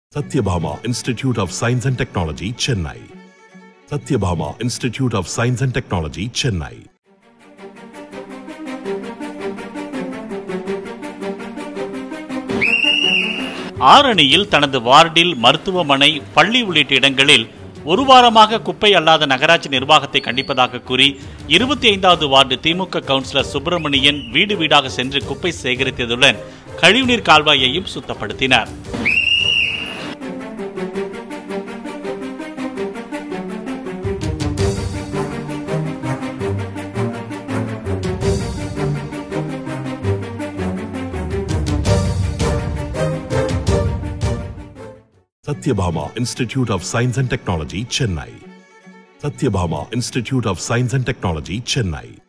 Satyabhama Institute of Science and Technology, Chennai. Satyabhama Institute of Science and Technology, Chennai. ஆரணியில் தனது வார்டில் மருத்துவமனை பள்ளி உள்ளிட்ட இடங்களில் ஒரு வாரமாக குப்பை அல்லாத நகராட்சி நிர்வாகத்தை கண்டிப்பதாக கூறி இருபத்தி ஐந்தாவது வார்டு திமுக கவுன்சிலர் சுப்பிரமணியன் வீடு வீடாக சென்று குப்பை சேகரித்ததுடன் கழிவுநீர் கால்வாயையும் சுத்தப்படுத்தினார் Satyabhama Institute of Science and Technology, Chennai. Satyabhama Institute of Science and Technology, Chennai.